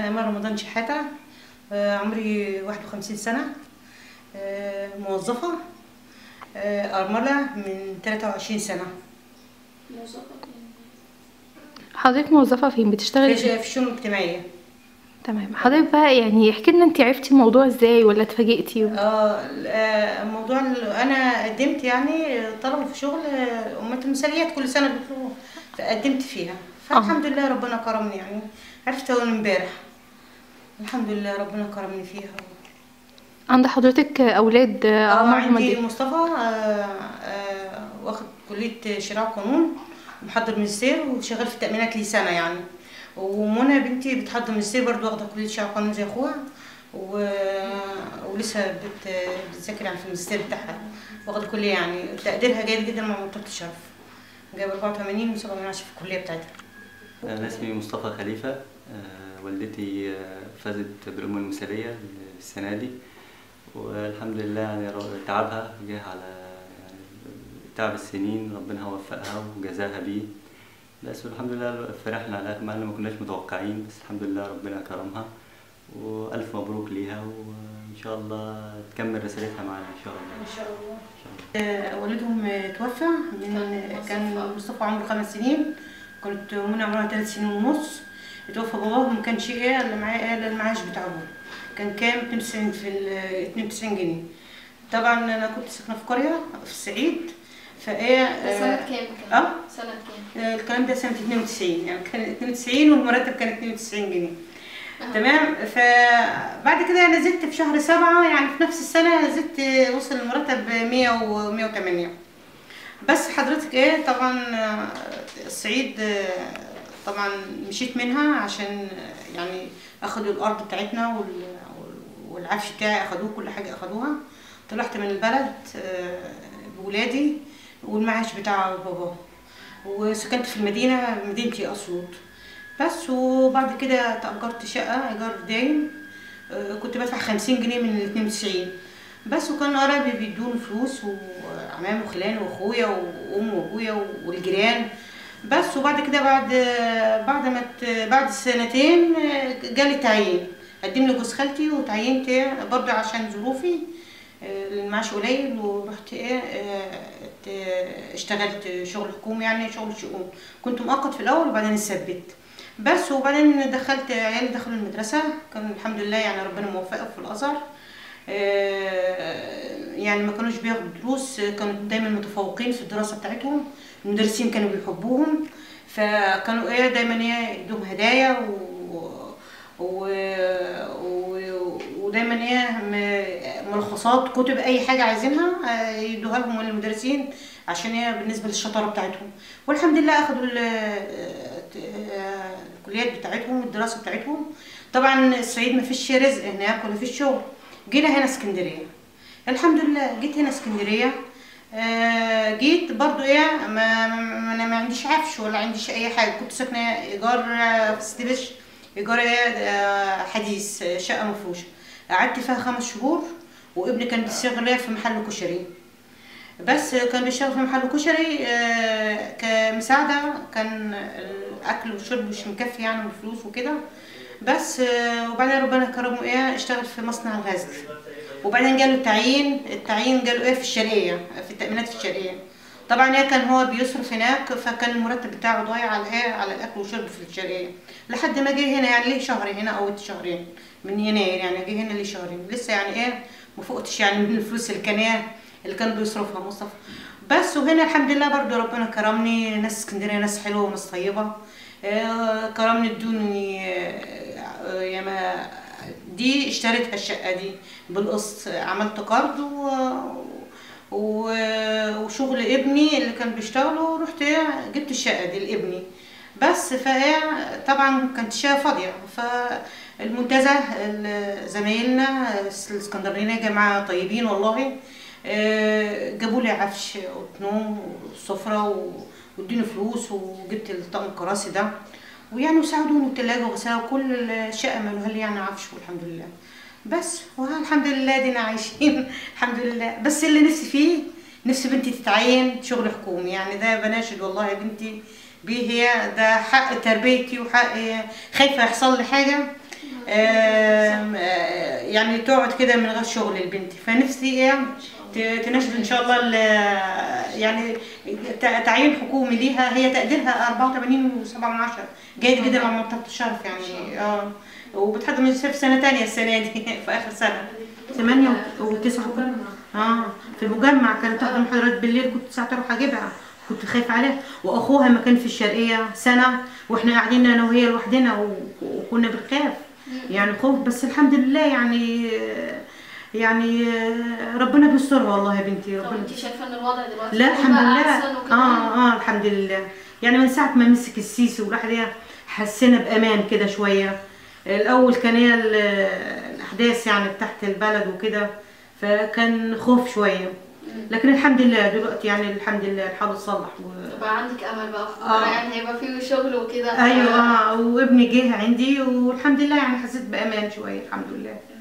ايمان رمضان شحاته آه، عمري 51 سنه آه، موظفه آه، ارمله من 23 سنه حضرتك موظفة فين بتشتغلي في فين؟ في الشؤون الاجتماعيه تمام حضرتك بقى يعني احكي لنا انت عرفتي الموضوع ازاي ولا اتفاجئتي اه آه، موضوع ال- انا قدمت يعني طلبوا في شغل آه، امهات المثاليات كل سنه بيطلبوا فقدمت فيها فالحمد لله ربنا كرمني يعني عرفت اول امبارح الحمد لله ربنا كرمني فيها عند حضرتك اولاد اه اعمارهم قد عندي ايه؟ مصطفى آه، آه، واخد كلية شريعة وقانون ومحضر ماجستير وشغال في التأمينات لي سنة يعني ومنى بنتي بتحضر ماجستير برضو واخدة كلية شريعة وقانون زي أخوها و... ولسه بت... بتذاكر يعني في الماجستير بتاعها واخدة كلية يعني تقديرها جيد جدا مع منطقة الشرف جايبة 84 و7 من عشرة في الكلية بتاعتها أنا اسمي مصطفى خليفة آه، والدتي آه، فازت بالأم المثالية السنة دي والحمد لله يعني رو- تعبها جه على يعني تعب السنين ربنا وفقها وجزاها بيه بس والحمد لله فرحنا عليها مع إن ما كناش متوقعين بس الحمد لله ربنا كرمها وألف مبروك ليها وإن شاء الله تكمل رسالتها معانا إن شاء الله إن شاء الله إن شاء الله آه، والدهم توفى من كان كان مصطفى. مصطفى عمره خمس سنين كنت منى عمرها ثلاث سنين ونص اتوفى باباهم ما كانش ايه اللي معاه ايه إلا المعاش بتاع ابوه كان كام 92 في ال 92 جنيه طبعا انا كنت ساكنه في قريه في الصعيد فايه ده سنة آه، كام كان؟ اه سنة كام؟ آه، الكلام ده سنه 92 يعني كان 92 والمرتب كان 92 جنيه آه. تمام فبعد كده نزلت في شهر سبعة يعني في نفس السنة نزلت وصل المرتب 100 و 108 بس حضرتك ايه طبعا آه، الصعيد آه، طبعا مشيت منها عشان آه، يعني اخدوا الارض بتاعتنا وال- وال- والعفش بتاعي اخدوه كل حاجة اخدوها طلعت من البلد آه، بولادي والمعاش بتاع بابا وسكنت في المدينة مدينتي أسيوط بس وبعد كده تأجرت شقة إيجار دايم آه، كنت بدفع خمسين جنيه من الاتنين وتسعين بس وكان قرايبي بيدوني فلوس وعمامي وخلاني واخويا وام وابويا والجيران بس وبعد كده بعد بعد ما ت- بعد سنتين آه، جالي تعيين قدم لي جوز خالتي وتعينت برضه عشان ظروفي آه، المعاش قليل ورحت ايه آه، ت- اشتغلت شغل حكومي يعني شغل شؤون كنت مؤقت في الاول وبعدين اتثبت بس وبعدين دخلت عيالي دخلوا المدرسة كان الحمد لله يعني ربنا موفقه في الأزهر آه، يعني ما كانوش بياخدوا دروس كانوا دايما متفوقين في الدراسة بتاعتهم المدرسين كانوا بيحبوهم فكانوا ايه دايما ايه يدوهم هدايا و... و... و... ودايما ايه م- ملخصات كتب اي حاجه عايزينها آه، يدوها لهم المدرسين عشان ايه بالنسبه للشطاره بتاعتهم والحمد لله اخدوا ال- آه، الكليات بتاعتهم الدراسه بتاعتهم طبعا الصعيد ما فيش رزق هناك ولا فيش شغل جينا هنا اسكندريه الحمد لله جيت هنا اسكندريه آه، جيت برضو ايه ما, ما انا ما عنديش عفش ولا عنديش اي حاجه كنت ساكنه ايجار آه، في ستيبش ايجار ايه آه، حديث آه، شقه مفروشه قعدت فيها خمس شهور وابني كان بيشتغل في محل كشري بس كان بيشتغل في محل كشري آه، كمساعدة كان الأكل والشرب مش مكفي يعني والفلوس وكده بس آه، وبعدين ربنا كرمه ايه اشتغل في مصنع الغزل وبعدين جاله التعيين التعيين جاله ايه في الشرقية في التأمينات في الشرقية طبعا ايه كان هو بيصرف هناك فكان المرتب بتاعه ضايع على ايه على الاكل والشرب في الشرقية لحد ما جه هنا يعني ليه شهر هنا او شهرين من يناير يعني جه هنا ليه شهرين لسه يعني ايه ما فقتش يعني من الفلوس اللي كان ايه اللي كان بيصرفها مصطفى بس وهنا الحمد لله برضو ربنا كرمني ناس اسكندريه ناس حلوه وناس طيبه آه، كرمني ادوني آه، ياما دي اشتريتها الشقه دي بالقسط عملت قرض و و- وشغل ابني اللي كان بيشتغله رحت جبت الشقه دي لابني بس فهي طبعا كانت الشقه فاضيه فالمنتزه ال- زمايلنا الاسكندرانيين يا جماعه طيبين والله آه، جابوا لي عفش اوضه نوم وسفره و- وادوني فلوس وجبت الطقم الكراسي ده ويعني وساعدوني التلاجة وغسالة وكل الشقة مالوها لي يعني عفش والحمد لله بس والحمد لله دينا عايشين الحمد لله بس اللي نفسي فيه نفسي بنتي تتعين شغل حكومي يعني ده بناشد والله يا بنتي بيه هي ده حق تربيتي وحق خايفة يحصل لي حاجة آم، آه، يعني تقعد كده من غير شغل البنت فنفسي ايه ت- تنشد ان شاء الله ال- يعني ت- تعيين حكومي ليها هي تقديرها 84 و7 من عشرة جيد جدا مع منطقة الشرف يعني اه وبتحضر من في سنة تانية السنة دي في آخر سنة ثمانية وتسعة وكده اه في المجمع كانت تحضر محاضرات بالليل كنت ساعات اروح اجيبها كنت خايفة عليها واخوها ما كان في الشرقية سنة واحنا قاعدين انا وهي لوحدنا و- وكنا بنخاف يعني خوف بس الحمد لله يعني يعني ربنا بيسترها والله يا بنتي طب ربنا انت شايفه ان الوضع دلوقتي لا بقى الحمد لله احسن وكده اه اه الحمد لله يعني من ساعة ما مسك السيسي وراح ليها حسينا بأمان كده شوية الأول كان هي ال- الأحداث يعني بتاعت البلد وكده فكان خوف شوية لكن الحمد لله دلوقتي يعني الحمد لله الحال اتصلح و... بقى عندك امل بقى في آه. بكرة يعني هيبقى فيه شغل وكده ايوه اه وابني جه عندي والحمد لله يعني حسيت بامان شويه الحمد لله